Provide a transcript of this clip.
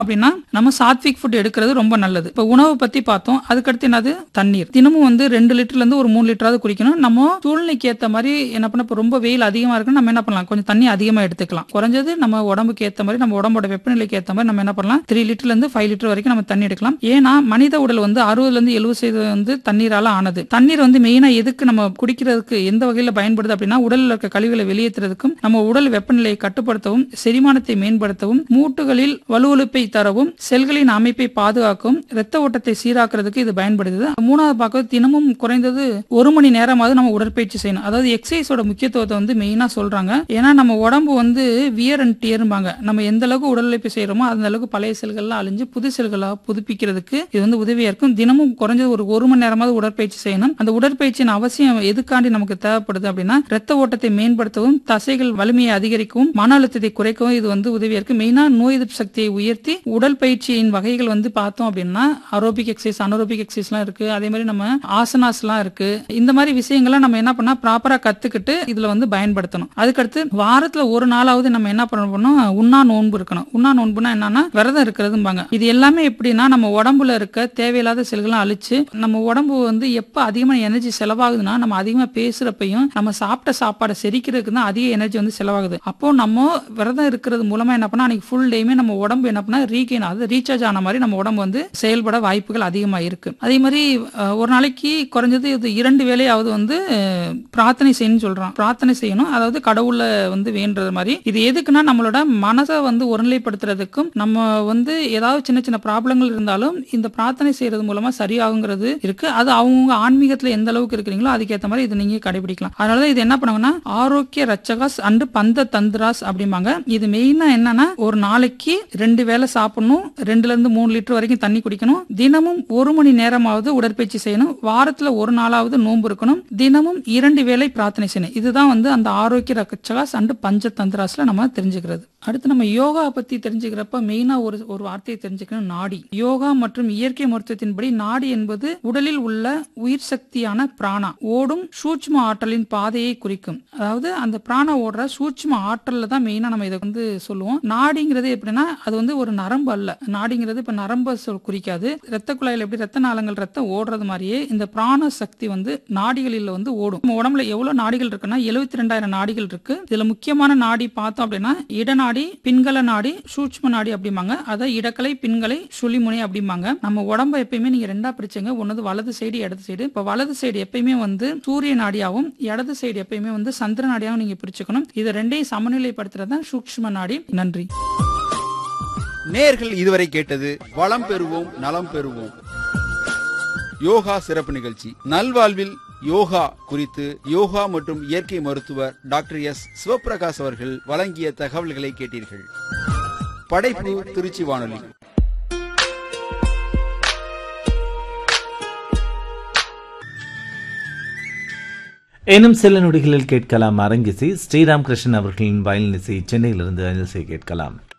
அப்படின்னா நம்ம சாத்விக் ஃபுட் எடுக்கிறது ரொம்ப நல்லது இப்போ உணவை பத்தி பார்த்தோம் அதுக்கடுத்து என்னது தண்ணீர் தினமும் வந்து ரெண்டு லிட்டர்ல இருந்து ஒரு மூணு லிட்டராவது குடிக்கணும் நம்ம சூழ்நிலைக்கு ஏத்த மாதிரி என்ன பண்ண இப்போ ரொம்ப வெயில் அதிகமா இருக்குன்னு நம்ம என்ன பண்ணலாம் கொஞ்சம் தண்ணி அதிகமா எடுத்துக்கலாம் குறைஞ்சது நம்ம உடம்புக்கு ஏத்த மாதிரி நம்ம உடம்போட வெப்பநிலைக்கு ஏத்த மாதிரி நம்ம என்ன பண்ணலாம் த்ரீ லிட்டர்ல இருந்து ஃபைவ் லிட்டர் வரைக்கும் நம்ம தண்ணி எடுக்கலாம் ஏன்னா மனித உடல் வந்து அறுபதுல இருந்து எழுபது சதவீதம் வந்து தண்ணீரால ஆனது தண்ணீர் வந்து மெயினா எதுக்கு நம்ம குடிக்கிறதுக்கு எந்த வகையில பயன்படுது அப்படின்னா உடல்ல இருக்க கழிவுகளை வெளியேற்றுறதுக்கும் நம்ம உடல் வெப்பநிலையை கட்டுப்படுத்தவும் செரிமானத்தை மேம்படுத்தவும் மூட்டுகளில் வலுவழுப்பை தரவும் செல்களின் அமைப்பை பாதுகாக்கவும் இரத்த ஓட்டத்தை சீராக்குறதுக்கு இது பயன்படுது மூணாவது பார்க்க தினமும் குறைந்தது ஒரு மணி நேரமாவது நம்ம உடற்பயிற்சி செய்யணும் அதாவது எக்ஸசைஸோட முக்கியத்துவத்தை வந்து மெயினா சொல்றாங்க ஏன்னா நம்ம உடம்பு வந்து வியர் அண்ட் டியர்பாங்க நம்ம எந்த அளவுக்கு உடல் உழைப்பு செய்யறோமோ அந்த அளவுக்கு பழைய செல்கள்லாம் அழிஞ்சு புது செல்களா புதுப்பிக்கிறதுக்கு இது வந்து உதவியா இருக்கும் தினமும் குறைஞ்சது ஒரு ஒரு மணி நேரமாவது உடற்பயிற்சி செய்யணும் அந்த உடற்பயிற்சியின் அவசியம் எதுக்காண்டி நமக்கு தேவைப்படுது அப்படின்னா ரத்த ஓட்டத்தை மேம்படுத்தவும் தசைகள் வலிமையை அதிகரிக்கவும் மன அழுத்தத்தை குறைக்கவும் இது வந்து உதவியா இருக்கு மெயினா நோய் எதிர்ப்பு சக்தியை உயர்த்தி உடல் பயிற்சியின் வகைகள் வந்து பார்த்தோம் அப்படின்னா அரோபிக் எக்ஸசைஸ் அனரோபிக் எக்ஸசைஸ்லாம் இருக்கு அதே மாதிரி நம்ம ஆசனாஸ்லாம் இருக்கு இந்த மாதிரி விஷயங்கள்லாம் நம்ம என்ன பண்ணா ப்ராப்பரா கத்துக்கிட்டு இதுல வந்து பயன்படுத்தணும் அதுக்கடுத்து வாரத்துல ஒரு நாளாவது நம்ம என்ன பண்ணணும் உண்ணா நோன்பு இருக்கணும் உண்ணா நோன்புனா என்னன்னா விரதம் இருக்கிறதும்பாங்க இது எல்லாமே எப்படின்னா நம்ம உடம்புல இருக்க தேவையில்லாத செல்கள்லாம் அழிச்சு நம்ம உடம்பு வந்து எப்ப அதிகமான எனர்ஜி செலவாகுதுன்னா நம்ம அதிகமா பேசுறப்பையும் நம்ம சாப்பிட்ட சாப்பாடை செரிக்கிறதுக்கு தான் அதிக எனர்ஜி வந்து செலவாகுது அப்போ நம்ம விரதம் இருக்கிறது மூலமா என்ன பண்ணா அன்னைக்கு ஃபுல் டேமே நம்ம உடம்பு என்ன பண்ணா ரீகெயின் ஆகுது ரீசார்ஜ் ஆன மாதிரி நம்ம உடம்பு வந்து செயல்பட வாய்ப்புகள் அதிகமா இருக்கு அதே மாதிரி அஹ், ஒரு நாளைக்கு குறைஞ்சது இது இரண்டு வேளையாவது வந்து அஹ், பிரார்த்தனை செய்யணும்னு சொல்றோம் பிரார்த்தனை செய்யணும் அதாவது கடவுளை வந்து வேண்டுறது மாதிரி இது எதுக்குன்னா நம்மளோட மனசை வந்து ஒருநிலைப்படுத்துறதுக்கும் நம்ம வந்து ஏதாவது சின்ன சின்ன ப்ராப்ளங்கள் இருந்தாலும் இந்த பிரார்த்தனை செய்யறது மூலமா சரியாகுங்கிறது இருக்கு அது அவங்க ஆன்மீகத்துல எந்த அளவுக்கு இருக்கிறீங்களோ அதுக்கேற்ற மாதிரி இது நீங்க கடைபிடிக்கலாம் அதனாலதான் இது என்ன பண்ணுவாங்கன்னா ஆரோக்கிய ரச்சகாஸ் அண்டு பந்த தந்திராஸ் அப்படிம்பாங்க இது மெயினா என்னன்னா ஒரு நாளைக்கு ரெண்டு வேளை சாப்பிடணும் ரெண்டுல இருந்து மூணு லிட்டர் வரைக்கும் தண்ணி குடிக்கணும் தினமும் ஒரு மணி நேரமாவது உடற்பயிற்சி செய்யணும் வாரத்துல ஒரு நாளாவது நோன்பு இருக்கணும் தினமும் இரண்டு வேளை பிரார்த்தனை செய்யணும் இதுதான் வந்து அந்த ஆரோக்கிய ரச்சகாஸ் அண்டு பஞ்ச தந்திராஸ்ல நம்ம தெரிஞ்சுக்கிறது அடுத்து நம்ம யோகா பத்தி தெரிஞ்சுக்கிறப்ப மெயினா ஒரு ஒரு வார்த்தையை தெரிஞ்சுக்கணும் நாடி யோகா மற்றும் இயற்கை மருத்துவத்தின்படி நாடி என்பது உடலில் உள்ள உயிர் சக்தியான பிராணா ஓடும் சூட்ச்ம ஆற்றலின் பாதையை குறிக்கும் அதாவது அந்த பிராணா ஓடுற சூட்ச்ம ஆற்றல்ல தான் மெயினா நம்ம இதை வந்து சொல்லுவோம் நாடிங்கிறது எப்படின்னா அது வந்து ஒரு நரம்பு அல்ல நாடிங்கிறது இப்ப நரம்பை சொல் குறிக்காது ரத்த குழாயில் எப்படி ரத்த நாளங்கள் ரத்தம் ஓடுறது மாதிரியே இந்த பிராண சக்தி வந்து நாடிகளில் வந்து ஓடும் நம்ம உடம்புல எவ்வளவு நாடிகள் இருக்குன்னா எழுபத்தி ரெண்டாயிரம் நாடிகள் இருக்கு இதுல முக்கியமான நாடி பார்த்தோம் அப்படின்னா இடநாடி பின்கல நாடி சூட்ச்ம நாடி அப்படிம்பாங்க அதை இடக்கலை பின்கலை சுழிமுனை அப்படிம்பாங்க நம்ம உடம்ப எப்பயுமே நீங்க ரெண்டா பிரிச்சுங்க ஒன்னது வலது சைடு இடது சைடு இப்ப வலது சைடு எப்பயுமே வந்து சூரிய நாடியாவும் இடது சைடு எப்பயுமே வந்து சந்திர நாடியாவும் நீங்க பிரிச்சுக்கணும் இது ரெண்டையும் சமநிலைப்படுத்துறது தான் சூக்ஷ்ம நாடி நன்றி நேர்கள் இதுவரை கேட்டது வளம் பெறுவோம் நலம் பெறுவோம் யோகா சிறப்பு நிகழ்ச்சி நல்வாழ்வில் யோகா குறித்து யோகா மற்றும் இயற்கை மருத்துவர் டாக்டர் எஸ் சிவபிரகாஷ் அவர்கள் வழங்கிய தகவல்களை கேட்டீர்கள் படைப்பு திருச்சி வானொலி இன்னும் சில நொடிகளில் கேட்கலாம் அரங்கிசை ஸ்ரீராம் கிருஷ்ணன் அவர்களின் வயலின் இசை சென்னையிலிருந்து அஞ்சல் செய்ய கேட்கலாம்